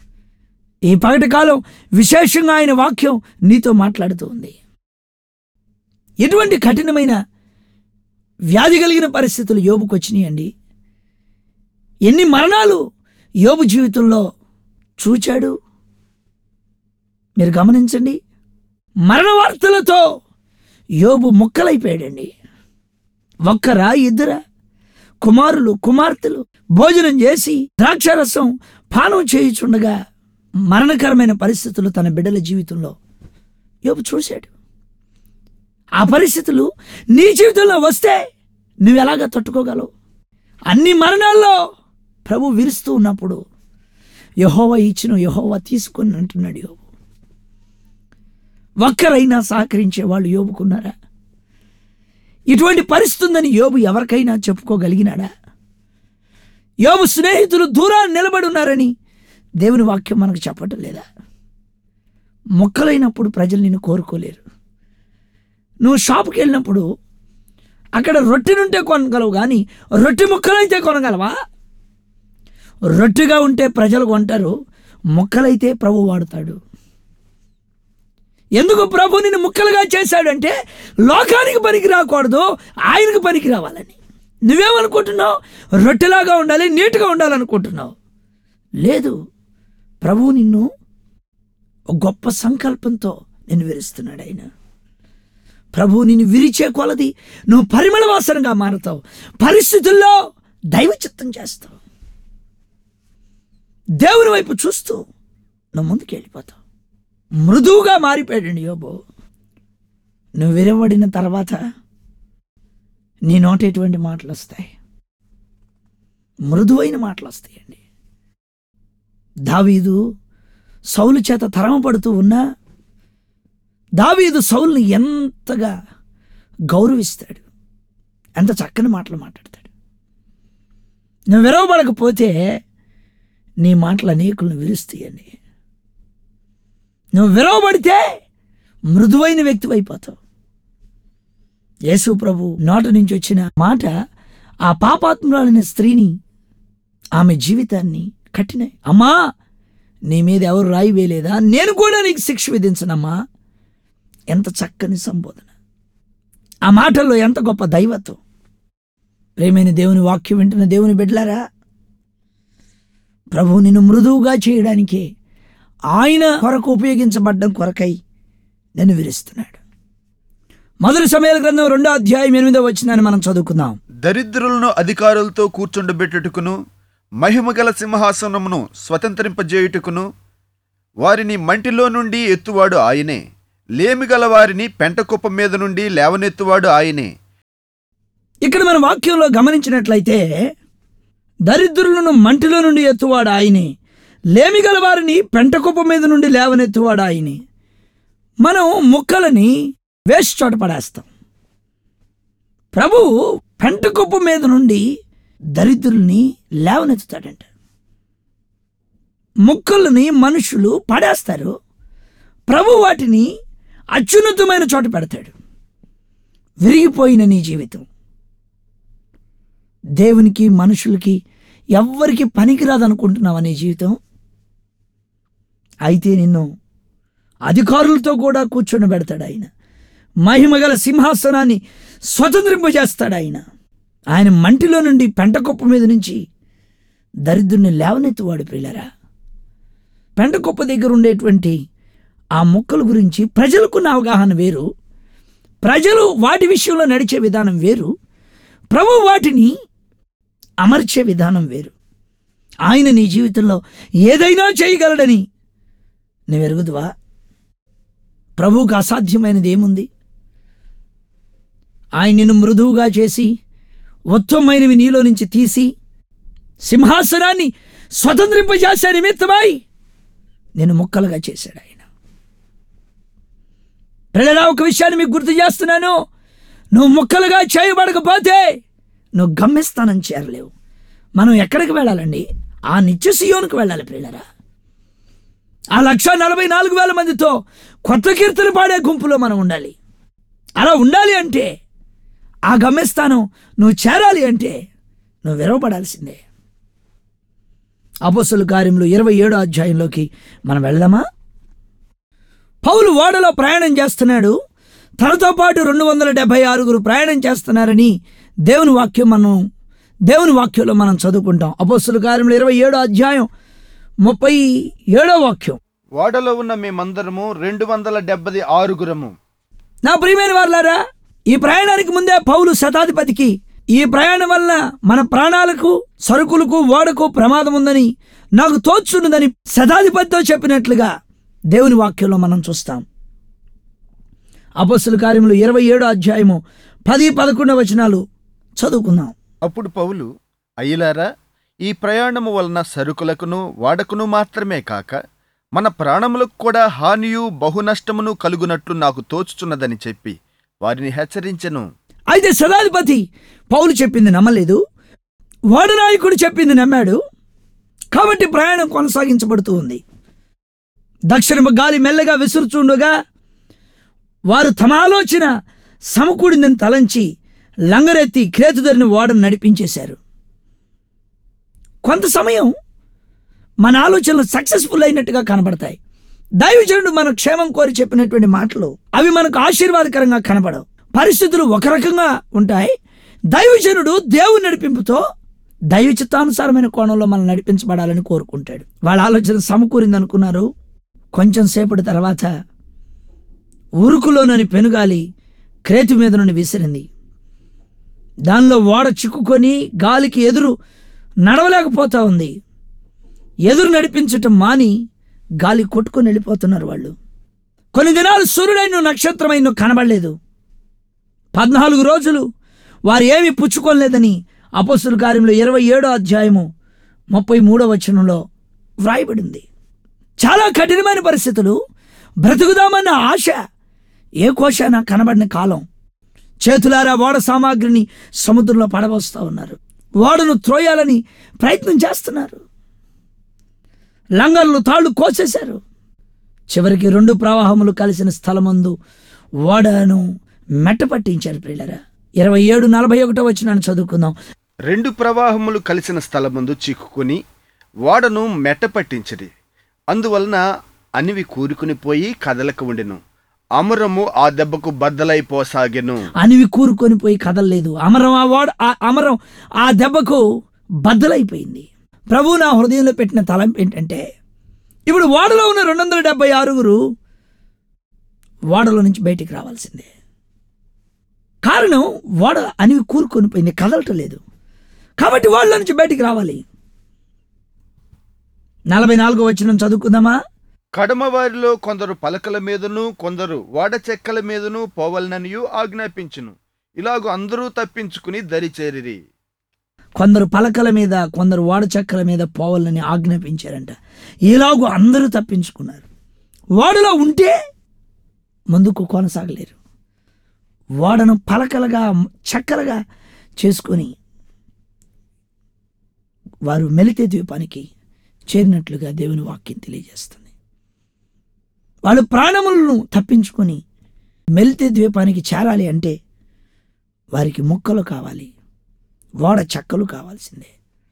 ఈ పగటి కాలం విశేషంగా ఆయన వాక్యం నీతో మాట్లాడుతూ ఉంది ఎటువంటి కఠినమైన వ్యాధి కలిగిన పరిస్థితులు యోబుకు వచ్చినాయండి ఎన్ని మరణాలు యోబు జీవితంలో చూచాడు మీరు గమనించండి మరణ వార్తలతో యోబు ముక్కలైపోయాడండి ఒక్కరా ఇద్దరా కుమారులు కుమార్తెలు భోజనం చేసి ద్రాక్షారసం పానం చేయుచుండగా మరణకరమైన పరిస్థితులు తన బిడ్డల జీవితంలో యోబు చూశాడు ఆ పరిస్థితులు నీ జీవితంలో వస్తే నువ్వు ఎలాగ తట్టుకోగలవు అన్ని మరణాల్లో ప్రభు విరుస్తూ ఉన్నప్పుడు యహోవా ఇచ్చిన యహోవా తీసుకొని అంటున్నాడు యోబు ఒక్కరైనా సహకరించే వాళ్ళు యోబుకున్నారా ఇటువంటి పరిస్థితి ఉందని యోబు ఎవరికైనా చెప్పుకోగలిగినాడా యోబు స్నేహితులు దూరాన్ని నిలబడి ఉన్నారని దేవుని వాక్యం మనకు చెప్పటం లేదా మొక్కలైనప్పుడు ప్రజలు నిన్ను కోరుకోలేరు నువ్వు షాపుకి వెళ్ళినప్పుడు అక్కడ రొట్టెనుంటే కొనగలవు కానీ రొట్టె ముక్కలైతే కొనగలవా రొట్టెగా ఉంటే ప్రజలు కొంటారు ముక్కలైతే ప్రభు వాడుతాడు ఎందుకు ప్రభు నిన్ను ముక్కలుగా చేశాడంటే లోకానికి పనికి రాకూడదు ఆయనకు పనికి రావాలని నువ్వేమనుకుంటున్నావు రొట్టెలాగా ఉండాలి నీట్గా ఉండాలనుకుంటున్నావు లేదు ప్రభు నిన్ను ఒక గొప్ప సంకల్పంతో నిన్ను విరుస్తున్నాడు ఆయన ప్రభు నిన్ను విరిచే కొలది నువ్వు పరిమళ వాసనగా మారుతావు పరిస్థితుల్లో దైవ చిత్తం చేస్తావు దేవుని వైపు చూస్తూ నువ్వు ముందుకు వెళ్ళిపోతావు మృదువుగా మారిపోయాడండి యోబు నువ్వు విరవడిన తర్వాత నీ నోట ఎటువంటి మాటలు వస్తాయి మృదువైన మాటలు వస్తాయండి దావీదు సౌలు చేత తరమపడుతూ ఉన్నా దావీదు సౌల్ని ఎంతగా గౌరవిస్తాడు ఎంత చక్కని మాటలు మాట్లాడతాడు నువ్వు విరవబడకపోతే నీ మాటలు అనేకులను విరుస్తాయండి నువ్వు విరవబడితే మృదువైన వ్యక్తి అయిపోతావు యేసు ప్రభు నోట నుంచి వచ్చిన మాట ఆ పాపాత్మురాలైన స్త్రీని ఆమె జీవితాన్ని కట్టినాయి అమ్మా నీ మీద ఎవరు రాయి వేయలేదా నేను కూడా నీకు శిక్ష విధించనమ్మా ఎంత చక్కని సంబోధన ఆ మాటల్లో ఎంత గొప్ప దైవత్వం ప్రేమైన దేవుని వాక్యం వింటున్న దేవుని బిడ్డలారా ప్రభు నిన్ను మృదువుగా చేయడానికి ఆయన కొరకు ఉపయోగించబడ్డం కొరకై నన్ను విరుస్తున్నాడు మొదటి సమయాల గ్రంథం రెండో అధ్యాయం ఎనిమిదో వచ్చిందని మనం చదువుకుందాం దరిద్రులను అధికారులతో కూర్చుండబెట్టుటకును మహిమగల సింహాసనమును స్వతంత్రింపజేయుటకును వారిని మంటిలో నుండి ఎత్తువాడు ఆయనే లేమిగల వారిని పెంటకుప్ప మీద నుండి లేవనెత్తువాడు ఆయనే ఇక్కడ మన వాక్యంలో గమనించినట్లయితే దరిద్రులను మంటిలో నుండి ఎత్తువాడు ఆయనే లేమిగల వారిని పెంటకుప్ప మీద నుండి లేవనెత్తువాడు ఆయనే మనం ముక్కలని వేస్ట్ చోట పడేస్తాం ప్రభు పెంటకుప్ప మీద నుండి దరిద్రుల్ని లేవనెత్తుతాడంట ముక్కలని మనుషులు పడేస్తారు ప్రభు వాటిని అత్యున్నతమైన చోట పెడతాడు విరిగిపోయిన నీ జీవితం దేవునికి మనుషులకి ఎవ్వరికి పనికిరాదనుకుంటున్నావా నీ జీవితం అయితే నిన్ను అధికారులతో కూడా కూర్చొని పెడతాడు ఆయన మహిమగల సింహాసనాన్ని స్వతంత్రింపజేస్తాడు ఆయన ఆయన మంటిలో నుండి పెంటకుప్ప మీద నుంచి దరిద్రుని లేవనెత్తువాడు పిల్లరా పెంటకుప్ప దగ్గర ఉండేటువంటి ఆ మొక్కల గురించి ప్రజలకున్న అవగాహన వేరు ప్రజలు వాటి విషయంలో నడిచే విధానం వేరు ప్రభు వాటిని అమర్చే విధానం వేరు ఆయన నీ జీవితంలో ఏదైనా చేయగలడని నువ్వు ఎరుగుదువా ప్రభువుకు అసాధ్యమైనది ఏముంది ఆయన నిన్ను మృదువుగా చేసి ఉత్తమమైనవి నీలో నుంచి తీసి సింహాసనాన్ని స్వతంత్రింపజేసే నిమిత్తమై నేను ముక్కలుగా చేశాడు ఆయన ప్రజలా ఒక విషయాన్ని మీకు గుర్తు చేస్తున్నాను నువ్వు ముక్కలుగా చేయబడకపోతే నువ్వు గమ్యస్థానం చేరలేవు మనం ఎక్కడికి వెళ్ళాలండి ఆ నిత్య సియోనికి వెళ్ళాలి ప్రియులరా ఆ లక్ష నలభై నాలుగు వేల మందితో కొత్త కీర్తన పాడే గుంపులో మనం ఉండాలి అలా ఉండాలి అంటే ఆ గమ్యస్థానం నువ్వు చేరాలి అంటే నువ్వు విరవబడాల్సిందే అపోసల కార్యంలో ఇరవై ఏడో అధ్యాయంలోకి మనం వెళ్దామా పౌలు ఓడలో ప్రయాణం చేస్తున్నాడు తనతో పాటు రెండు వందల డెబ్బై ఆరుగురు ప్రయాణం చేస్తున్నారని దేవుని వాక్యం మనం దేవుని వాక్యంలో మనం చదువుకుంటాం అపోస్తుల కార్యంలో ఇరవై ఏడో అధ్యాయం ముప్పై ఏడో వాక్యం ఓడలో ఉన్న మేమందరము రెండు వందల డెబ్బది ఆరుగురము నా ప్రియమైన వారులారా ఈ ప్రయాణానికి ముందే పౌలు శతాధిపతికి ఈ ప్రయాణం వలన మన ప్రాణాలకు సరుకులకు ఓడకు ప్రమాదం ఉందని నాకు తోచున్నదని శతాధిపతితో చెప్పినట్లుగా దేవుని వాక్యంలో మనం చూస్తాం అపస్సుల కార్యములు ఇరవై ఏడో అధ్యాయము పది పదకొండవ వచనాలు చదువుకుందాం అప్పుడు పౌలు అయ్యలారా ఈ ప్రయాణము వలన సరుకులకును వాడకును మాత్రమే కాక మన ప్రాణములకు కూడా హానియు బహునష్టమును కలుగునట్లు నాకు తోచుచున్నదని చెప్పి వారిని హెచ్చరించెను అయితే శతాధిపతి పౌలు చెప్పింది నమ్మలేదు వాడనాయకుడు చెప్పింది నమ్మాడు కాబట్టి ప్రయాణం కొనసాగించబడుతూ ఉంది దక్షిణ గాలి మెల్లగా విసురుచుండగా వారు తమ ఆలోచన సమకూడిందని తలంచి లంగరెత్తి క్రేతుదరిని ఓడను నడిపించేశారు కొంత సమయం మన ఆలోచనలు సక్సెస్ఫుల్ అయినట్టుగా కనబడతాయి దైవజనుడు మన క్షేమం కోరి చెప్పినటువంటి మాటలు అవి మనకు ఆశీర్వాదకరంగా కనబడవు పరిస్థితులు ఒక రకంగా ఉంటాయి దైవజనుడు దేవుని నడిపింపుతో దైవ చిత్తానుసారమైన కోణంలో మనం నడిపించబడాలని కోరుకుంటాడు వాళ్ళ ఆలోచన సమకూరింది అనుకున్నారు కొంచెం సేపటి తర్వాత ఉరుకులోనని పెనుగాలి క్రేతు మీద నుండి విసిరింది దానిలో ఓడ చిక్కుకొని గాలికి ఎదురు నడవలేకపోతా ఉంది ఎదురు నడిపించటం మాని గాలి కొట్టుకొని వెళ్ళిపోతున్నారు వాళ్ళు కొన్ని దినాలు సూర్యుడైన నక్షత్రమైన కనబడలేదు పద్నాలుగు రోజులు వారు ఏమీ పుచ్చుకోలేదని అపస్తుల కార్యంలో ఇరవై ఏడో అధ్యాయము ముప్పై మూడో వచనంలో వ్రాయబడింది చాలా కఠినమైన పరిస్థితులు బ్రతుకుదామన్న ఆశ ఏ కోశాన కనబడిన కాలం చేతులారా ఓడ సామాగ్రిని సముద్రంలో పడవస్తూ ఉన్నారు ఓడను త్రోయాలని ప్రయత్నం చేస్తున్నారు లంగర్లు తాళ్ళు కోసేశారు చివరికి రెండు ప్రవాహములు కలిసిన స్థలమందు ఓడను మెట్ట పట్టించారు ప్రియులరా ఇరవై ఏడు నలభై ఒకటో వచ్చినాను చదువుకుందాం రెండు ప్రవాహములు కలిసిన స్థలమందు చిక్కుకుని ఓడను మెట్ట పట్టించిరి అందువలన అనివి కూరుకుని పోయి కదలక ఉండెను అమరము ఆ దెబ్బకు బద్దలైపోసాగెను అనివి కూరుకొని పోయి కదలలేదు అమరం ఆ ఓడ ఆ అమరం ఆ దెబ్బకు బద్దలైపోయింది ప్రభు నా హృదయంలో పెట్టిన తలంపు ఏంటంటే ఇప్పుడు ఓడలో ఉన్న రెండు వందల డెబ్బై ఆరుగురు ఓడలో నుంచి బయటికి రావాల్సిందే కారణం ఓడ అనివి కూరుకొని పోయింది కదలటం లేదు కాబట్టి వాళ్ళ నుంచి బయటికి రావాలి నలభై నాలుగో వచ్చిన చదువుకుందామా కడమ వారిలో కొందరు పలకల మీదను కొందరు వాడ చెక్కల మీదను పోవలననియు ఆజ్ఞాపించును ఇలాగు అందరూ తప్పించుకుని దరిచేరిరి కొందరు పలకల మీద కొందరు వాడ చెక్కల మీద పోవాలని ఆజ్ఞాపించారంట ఇలాగూ అందరూ తప్పించుకున్నారు వాడలో ఉంటే ముందుకు కొనసాగలేరు వాడను పలకలుగా చెక్కలుగా చేసుకొని వారు మెలితే ద్వీపానికి చేరినట్లుగా దేవుని వాక్యం తెలియజేస్తుంది వాళ్ళు ప్రాణములను తప్పించుకొని మెలితే ద్వీపానికి చేరాలి అంటే వారికి మొక్కలు కావాలి ఓడ చెక్కలు కావాల్సిందే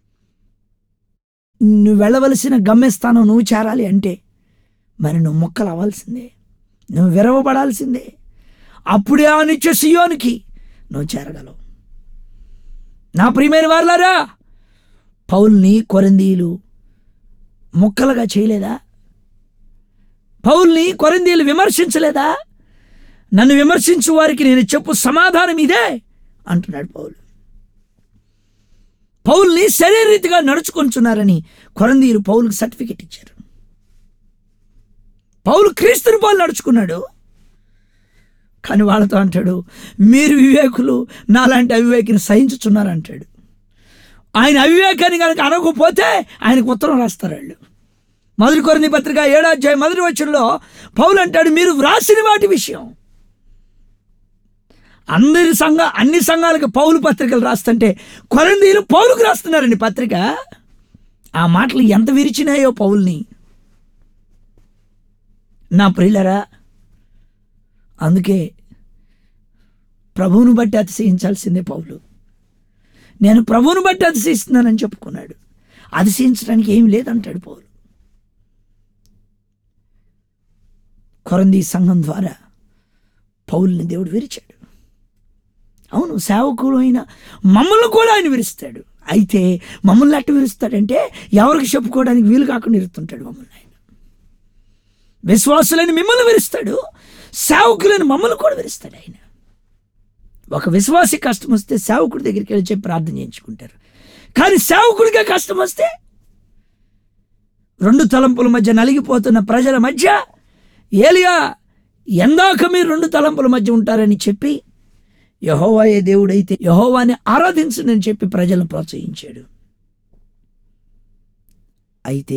నువ్వు వెళ్ళవలసిన గమ్యస్థానం నువ్వు చేరాలి అంటే మరి నువ్వు మొక్కలు అవ్వాల్సిందే నువ్వు విరవబడాల్సిందే అప్పుడే ఆ నిత్య సియోనికి నువ్వు చేరగలవు నా ప్రియమైన వారులారా పౌల్ని కొరందీలు మొక్కలుగా చేయలేదా పౌల్ని కొరందీలు విమర్శించలేదా నన్ను విమర్శించు వారికి నేను చెప్పు సమాధానం ఇదే అంటున్నాడు పౌలు పౌల్ని శరీరీతిగా నడుచుకొంచున్నారని కొరందీరు పౌలుకు సర్టిఫికెట్ ఇచ్చారు పౌలు క్రీస్తుని పోలు నడుచుకున్నాడు కానీ వాళ్ళతో అంటాడు మీరు వివేకులు నాలాంటి అవివేకిని సహించుచున్నారు అంటాడు ఆయన అవివేకాన్ని కనుక అనకపోతే ఆయనకు ఉత్తరం రాస్తారు వాళ్ళు మొదటి కొరంది పత్రిక ఏడాధ్యాయం మొదటి వచ్చంలో పౌలు అంటాడు మీరు వ్రాసిన వాటి విషయం అందరి సంఘ అన్ని సంఘాలకు పౌలు పత్రికలు రాస్తుంటే కొరందీలు పౌలుకు రాస్తున్నారండి పత్రిక ఆ మాటలు ఎంత విరిచినాయో పౌల్ని నా ప్రియులరా అందుకే ప్రభువును బట్టి అతిశయించాల్సిందే పౌలు నేను ప్రభువును బట్టి అతిశయిస్తున్నానని చెప్పుకున్నాడు అతిశయించడానికి ఏం లేదంటాడు పౌలు కొరంది సంఘం ద్వారా పౌల్ని దేవుడు విరిచాడు అవును సేవకులు అయిన మమ్మల్ని కూడా ఆయన విరుస్తాడు అయితే మమ్మల్ని అట్టు విరుస్తాడంటే ఎవరికి చెప్పుకోవడానికి వీలు కాకుండా ఇరుతుంటాడు మమ్మల్ని ఆయన విశ్వాసులని మిమ్మల్ని విరుస్తాడు సేవకులని మమ్మల్ని కూడా విరుస్తాడు ఆయన ఒక విశ్వాసి కష్టం వస్తే సేవకుడి దగ్గరికి వెళ్ళి చెప్పి ప్రార్థన చేయించుకుంటారు కానీ సేవకుడిగా కష్టం వస్తే రెండు తలంపుల మధ్య నలిగిపోతున్న ప్రజల మధ్య ఏలియా ఎందాక మీరు రెండు తలంపుల మధ్య ఉంటారని చెప్పి యహోవాయే దేవుడైతే యహోవాని ఆరాధించనని చెప్పి ప్రజలను ప్రోత్సహించాడు అయితే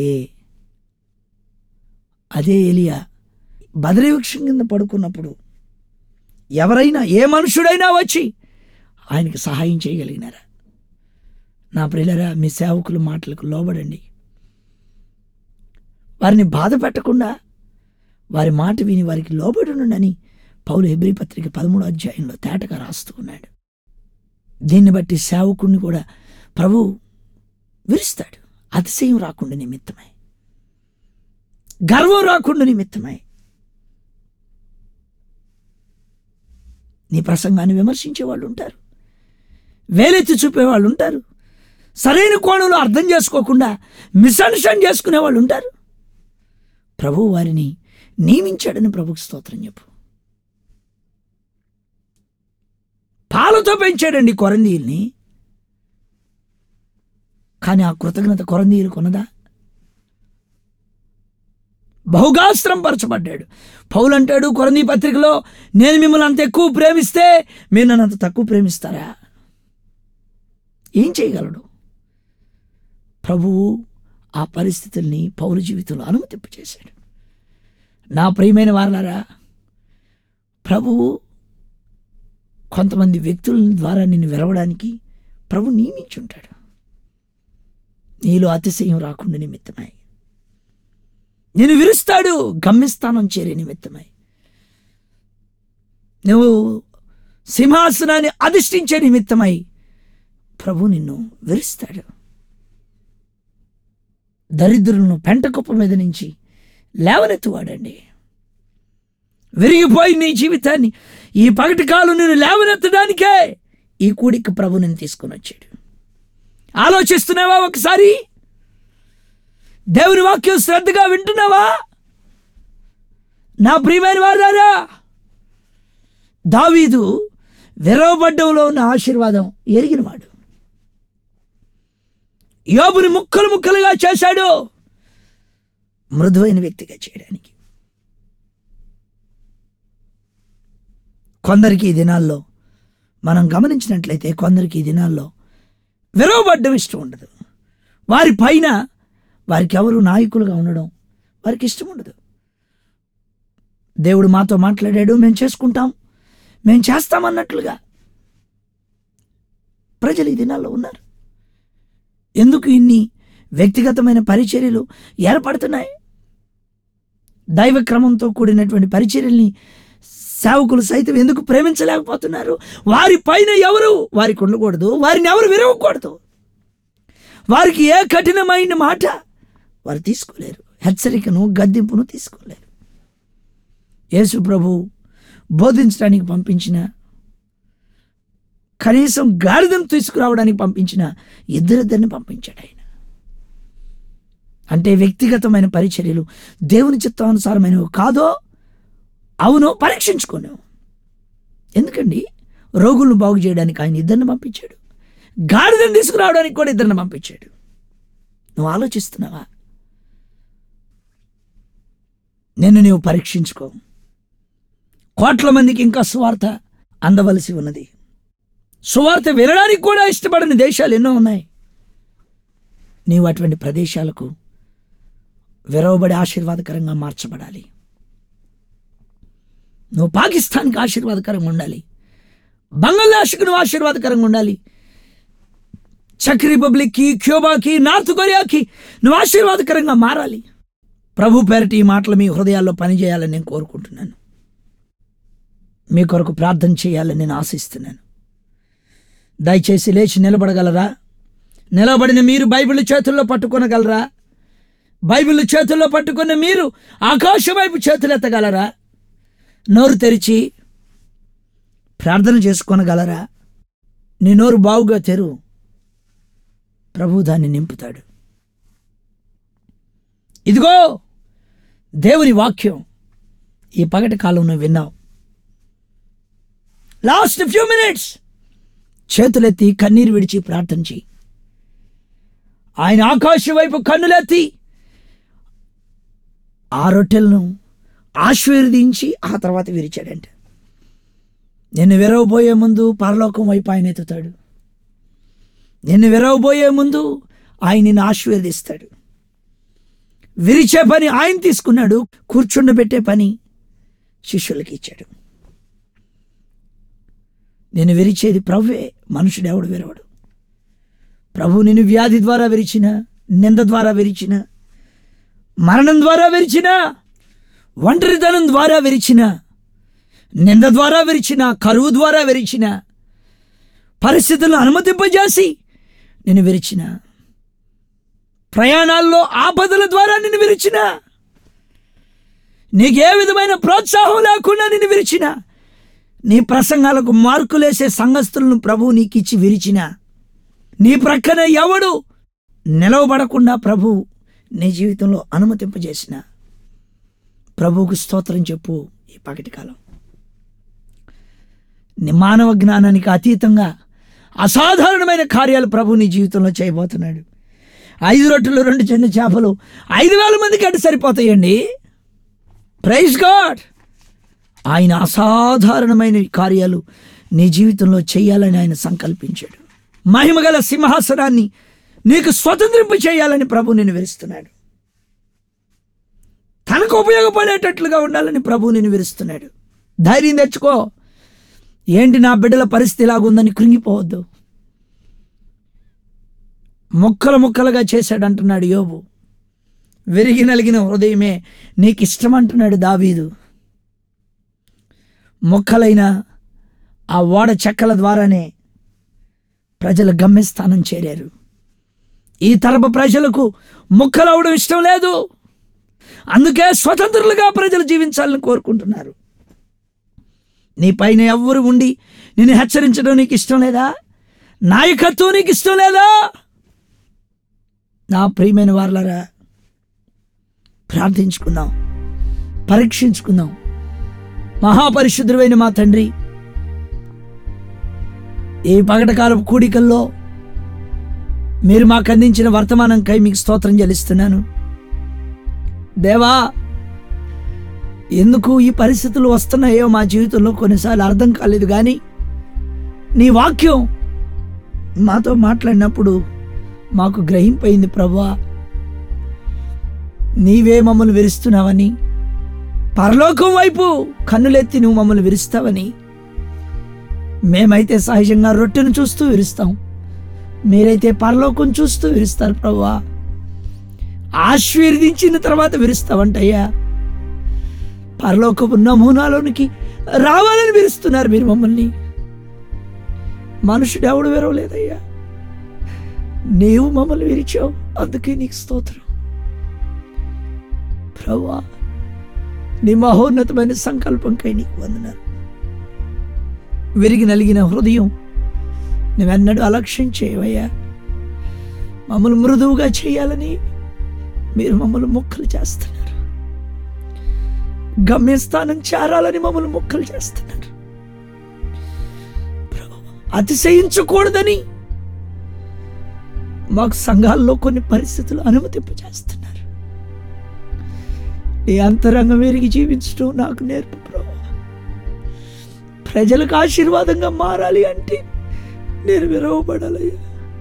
అదే ఏలియా బదరీవృక్షం కింద పడుకున్నప్పుడు ఎవరైనా ఏ మనుషుడైనా వచ్చి ఆయనకి సహాయం చేయగలిగినారా నా ప్రియులరా మీ సేవకుల మాటలకు లోబడండి వారిని బాధ పెట్టకుండా వారి మాట విని వారికి లోబడి ఉండండి పౌలు హెబ్రి పత్రిక పదమూడు అధ్యాయంలో తేటగా రాస్తూ ఉన్నాడు దీన్ని బట్టి సేవకుడిని కూడా ప్రభు విరుస్తాడు అతిశయం రాకుండా నిమిత్తమై గర్వం రాకుండా నిమిత్తమై నీ ప్రసంగాన్ని విమర్శించే వాళ్ళు ఉంటారు వేలెత్తి చూపేవాళ్ళు ఉంటారు సరైన కోణంలో అర్థం చేసుకోకుండా మిస్అండర్స్టాండ్ చేసుకునే వాళ్ళు ఉంటారు ప్రభు వారిని నియమించాడని ప్రభుకి స్తోత్రం చెప్పు పాలతో పెంచాడండి కొరందీయుల్ని కానీ ఆ కృతజ్ఞత కొరందీయులు కొనదా బహుగాస్త్రం పరచబడ్డాడు పౌలు అంటాడు కొరందీ పత్రికలో నేను మిమ్మల్ని అంత ఎక్కువ ప్రేమిస్తే మీరు నన్ను అంత తక్కువ ప్రేమిస్తారా ఏం చేయగలడు ప్రభువు ఆ పరిస్థితుల్ని పౌరు జీవితంలో అనుమతింపు చేశాడు నా ప్రియమైన వారలారా ప్రభువు కొంతమంది వ్యక్తుల ద్వారా నిన్ను వెరవడానికి ప్రభు నియమించుంటాడు నీలో అతిశయం రాకుండా నిమిత్తమై నేను విరుస్తాడు గమ్యస్థానం చేరే నిమిత్తమై నువ్వు సింహాసనాన్ని అధిష్ఠించే నిమిత్తమై ప్రభు నిన్ను విరుస్తాడు దరిద్రులను పెంటకుప్ప మీద నుంచి లేవనెత్తువాడండి విరిగిపోయి నీ జీవితాన్ని ఈ పగటి కాలం నేను లేవనెత్తడానికే ఈ కూడికి ప్రభు నేను తీసుకొని వచ్చాడు ఆలోచిస్తున్నావా ఒకసారి దేవుని వాక్యం శ్రద్ధగా వింటున్నావా నా ప్రియమైన వారారా దావీదు విరవబడ్డంలో ఉన్న ఆశీర్వాదం ఎరిగినవాడు యోబుని ముక్కలు ముక్కలుగా చేశాడు మృదువైన వ్యక్తిగా చేయడానికి కొందరికి ఈ దినాల్లో మనం గమనించినట్లయితే కొందరికి ఈ దినాల్లో విరవబడ్డం ఇష్టం ఉండదు వారి పైన వారికి ఎవరు నాయకులుగా ఉండడం వారికి ఇష్టం ఉండదు దేవుడు మాతో మాట్లాడాడు మేము చేసుకుంటాం మేము చేస్తామన్నట్లుగా ప్రజలు ఈ దినాల్లో ఉన్నారు ఎందుకు ఇన్ని వ్యక్తిగతమైన పరిచర్యలు ఏర్పడుతున్నాయి దైవ క్రమంతో కూడినటువంటి పరిచర్యల్ని సేవకులు సైతం ఎందుకు ప్రేమించలేకపోతున్నారు వారి పైన ఎవరు వారికి ఉండకూడదు వారిని ఎవరు విరవకూడదు వారికి ఏ కఠినమైన మాట వారు తీసుకోలేరు హెచ్చరికను గద్దింపును తీసుకోలేరు యేసు ప్రభు బోధించడానికి పంపించిన కనీసం గాడిదను తీసుకురావడానికి పంపించిన ఇద్దరిద్దరిని పంపించాడు ఆయన అంటే వ్యక్తిగతమైన పరిచర్యలు దేవుని చిత్తానుసారమైనవి కాదో అవునో పరీక్షించుకోను ఎందుకండి రోగులను బాగు చేయడానికి ఆయన ఇద్దరిని పంపించాడు గాడిదని తీసుకురావడానికి కూడా ఇద్దరిని పంపించాడు నువ్వు ఆలోచిస్తున్నావా నిన్ను నీవు పరీక్షించుకో కోట్ల మందికి ఇంకా సువార్త అందవలసి ఉన్నది సువార్త వినడానికి కూడా ఇష్టపడని దేశాలు ఎన్నో ఉన్నాయి నీవు అటువంటి ప్రదేశాలకు విరవబడి ఆశీర్వాదకరంగా మార్చబడాలి నువ్వు పాకిస్తాన్కి ఆశీర్వాదకరంగా ఉండాలి బంగ్లాదేశ్కి నువ్వు ఆశీర్వాదకరంగా ఉండాలి చెక్ రిపబ్లిక్కి క్యూబాకి నార్త్ కొరియాకి నువ్వు ఆశీర్వాదకరంగా మారాలి ప్రభు పేరటి ఈ మాటలు మీ హృదయాల్లో పనిచేయాలని నేను కోరుకుంటున్నాను మీ కొరకు ప్రార్థన చేయాలని నేను ఆశిస్తున్నాను దయచేసి లేచి నిలబడగలరా నిలబడిన మీరు బైబిల్ చేతుల్లో పట్టుకొనగలరా బైబిల్ చేతుల్లో పట్టుకున్న మీరు ఆకాశం వైపు చేతులు ఎత్తగలరా నోరు తెరిచి ప్రార్థన చేసుకొనగలరా నీ నోరు బావుగా తెరు ప్రభు దాన్ని నింపుతాడు ఇదిగో దేవుని వాక్యం ఈ పగటి కాలంలో విన్నావు లాస్ట్ ఫ్యూ మినిట్స్ చేతులెత్తి కన్నీరు విడిచి ప్రార్థన చేయి ఆయన ఆకాశం వైపు కన్నులెత్తి ఆ రొట్టెలను ఆశీర్వదించి ఆ తర్వాత విరిచాడంట నిన్ను విరవబోయే ముందు పరలోకం వైపు ఆయన ఎత్తుతాడు నిన్ను విరవబోయే ముందు ఆయన నిన్ను ఆశీర్వదిస్తాడు విరిచే పని ఆయన తీసుకున్నాడు కూర్చుండబెట్టే పని శిష్యులకి ఇచ్చాడు నేను విరిచేది ప్రభువే మనుషుడు ఎవడు విరవడు ప్రభు నేను వ్యాధి ద్వారా విరిచిన నింద ద్వారా విరిచిన మరణం ద్వారా విరిచిన ఒంటరితనం ద్వారా విరిచిన నింద ద్వారా విరిచిన కరువు ద్వారా విరిచిన పరిస్థితులను అనుమతింపజేసి నేను విరిచిన ప్రయాణాల్లో ఆపదల ద్వారా నిన్ను విరిచిన నీకే విధమైన ప్రోత్సాహం లేకుండా నిన్ను విరిచిన నీ ప్రసంగాలకు మార్కులేసే సంఘస్థులను ప్రభు నీకిచ్చి విరిచిన నీ ప్రక్కన ఎవడు నిలవబడకుండా ప్రభు నీ జీవితంలో అనుమతింపజేసిన ప్రభువుకు స్తోత్రం చెప్పు ఈ పగటి కాలం నీ మానవ జ్ఞానానికి అతీతంగా అసాధారణమైన కార్యాలు ప్రభు నీ జీవితంలో చేయబోతున్నాడు ఐదు రొట్టెలు రెండు చిన్న చేపలు ఐదు వేల మందికి అటు సరిపోతాయండి ప్రైజ్ గాడ్ ఆయన అసాధారణమైన కార్యాలు నీ జీవితంలో చేయాలని ఆయన సంకల్పించాడు మహిమగల సింహాసనాన్ని నీకు స్వతంత్రింపు చేయాలని ప్రభు నేను విరుస్తున్నాడు తనకు ఉపయోగపడేటట్లుగా ఉండాలని ప్రభు నేను విరుస్తున్నాడు ధైర్యం తెచ్చుకో ఏంటి నా బిడ్డల పరిస్థితి ఇలాగుందని కృంగిపోవద్దు ముక్కలు ముక్కలుగా చేశాడు అంటున్నాడు యోబు విరిగి నలిగిన హృదయమే నీకు ఇష్టం అంటున్నాడు దావీదు మొక్కలైన ఆ ఓడ చెక్కల ద్వారానే ప్రజల గమ్యస్థానం చేరారు ఈ తరపు ప్రజలకు ముక్కలవడం ఇష్టం లేదు అందుకే స్వతంత్రులుగా ప్రజలు జీవించాలని కోరుకుంటున్నారు నీ పైన ఎవ్వరు ఉండి నిన్ను హెచ్చరించడం నీకు ఇష్టం లేదా నాయకత్వం నీకు ఇష్టం లేదా నా ప్రియమైన వార్లరా ప్రార్థించుకుందాం పరీక్షించుకుందాం మహాపరిశుద్ధుడైన మా తండ్రి ఈ పగటకాలపు కూడికల్లో మీరు మాకు అందించిన వర్తమానంకై మీకు స్తోత్రం చెల్లిస్తున్నాను దేవా ఎందుకు ఈ పరిస్థితులు వస్తున్నాయో మా జీవితంలో కొన్నిసార్లు అర్థం కాలేదు కానీ నీ వాక్యం మాతో మాట్లాడినప్పుడు మాకు గ్రహింపైంది ప్రభా నీవే మమ్మల్ని విరుస్తున్నావని పరలోకం వైపు కన్నులెత్తి నువ్వు మమ్మల్ని విరుస్తావని మేమైతే సహజంగా రొట్టెను చూస్తూ విరుస్తాం మీరైతే పరలోకం చూస్తూ విరుస్తారు ప్రభా ఆశీర్వదించిన తర్వాత విరుస్తావంటయ్యా పరలోకపు నమూనాలోనికి రావాలని విరుస్తున్నారు మీరు మమ్మల్ని మనుషుడు ఎవడు విరవలేదయ్యా నీవు మమ్మల్ని విరిచావు అందుకే నీకు స్తోత్రం ప్రభా నీ మహోన్నతమైన సంకల్పంకై నీకు వందనాలు విరిగి నలిగిన హృదయం నువ్వెన్నడూ అలక్ష్యం చేయవయ్యా మమ్మల్ని మృదువుగా చేయాలని మీరు మమ్మల్ని మొక్కలు చేస్తున్నారు గమ్యస్థానం చేరాలని మమ్మల్ని మొక్కలు చేస్తున్నారు ప్రభువా, అతిశయించకూడదని మాకు సంఘాల్లో కొన్ని పరిస్థితులు అనుమతింప చేస్తున్నారు నీ అంతరంగం ఎరిగి జీవించడం నాకు నేర్పు ప్రభు ప్రజలకు ఆశీర్వాదంగా మారాలి అంటే నేను విరవబడాలయ్యా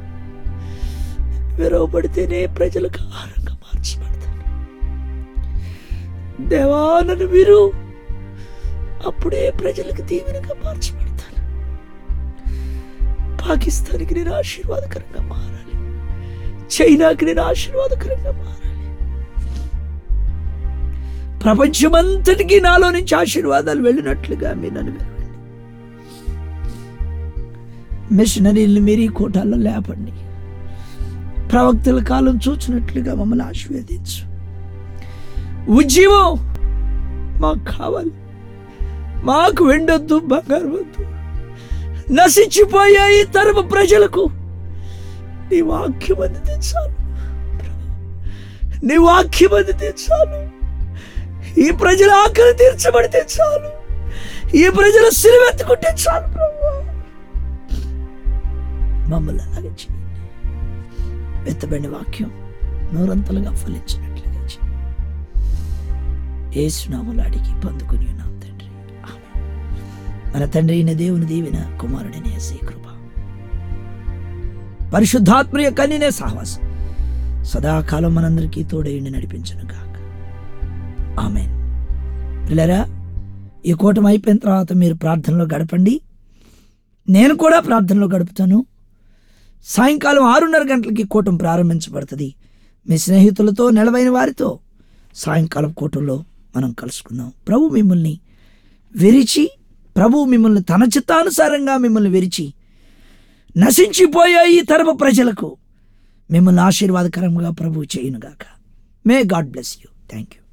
విరవబడితేనే ప్రజలకు ఆహారంగా మార్చబడతాను దేవా నన్ను మీరు అప్పుడే ప్రజలకు దీవెనగా మార్చబడతాను పాకిస్తాన్కి నేను ఆశీర్వాదకరంగా మారాలి చైనాకి నేను ఆశీర్వాదకరంగా మారాలి ప్రపంచమంతటికి నాలో నుంచి ఆశీర్వాదాలు వెళ్ళినట్లుగా మీరు నన్ను విరవండి మిషనరీలను మీరు ఈ కోటాల్లో లేపండి ప్రవక్తల కాలం చూచినట్లుగా మమ్మల్ని ఆశీర్వదించు ఉద్యమం మాకు కావాలి మాకు వెండొద్దు బంగారు వద్దు నశించిపోయే ఈ తరపు ప్రజలకు నీ వాక్యం అందితే చాలు నీ వాక్యం అందితే చాలు ఈ ప్రజల ఆకలి తీర్చబడితే చాలు ఈ ప్రజల సిరివెత్తుకుంటే చాలు ప్రభు మమ్మల్ని అలాగే చేయండి వెత్తబడిన వాక్యం నూరంతలుగా ఫలించినట్లుగా చేయండి ఏసునాములు అడిగి పొందుకుని ఉన్నాం తండ్రి ఆమేన్. మన తండ్రి అయిన దేవుని దీవెన కుమారుడిని ఏసే కృప పరిశుద్ధాత్మీయ కన్యనే సహవాసం సదాకాలం మనందరికీ తోడైండి నడిపించను గాక ఆమెన్ పిల్లరా ఈ కూటమి అయిపోయిన తర్వాత మీరు ప్రార్థనలో గడపండి నేను కూడా ప్రార్థనలో గడుపుతాను సాయంకాలం ఆరున్నర గంటలకి కూటం ప్రారంభించబడుతుంది మీ స్నేహితులతో నిలవైన వారితో సాయంకాలం కూటంలో మనం కలుసుకుందాం ప్రభు మిమ్మల్ని విరిచి ప్రభు మిమ్మల్ని తన చిత్తానుసారంగా మిమ్మల్ని విరిచి నశించిపోయే ఈ తరపు ప్రజలకు మిమ్మల్ని ఆశీర్వాదకరంగా ప్రభు చేయునుగాక may God bless you thank you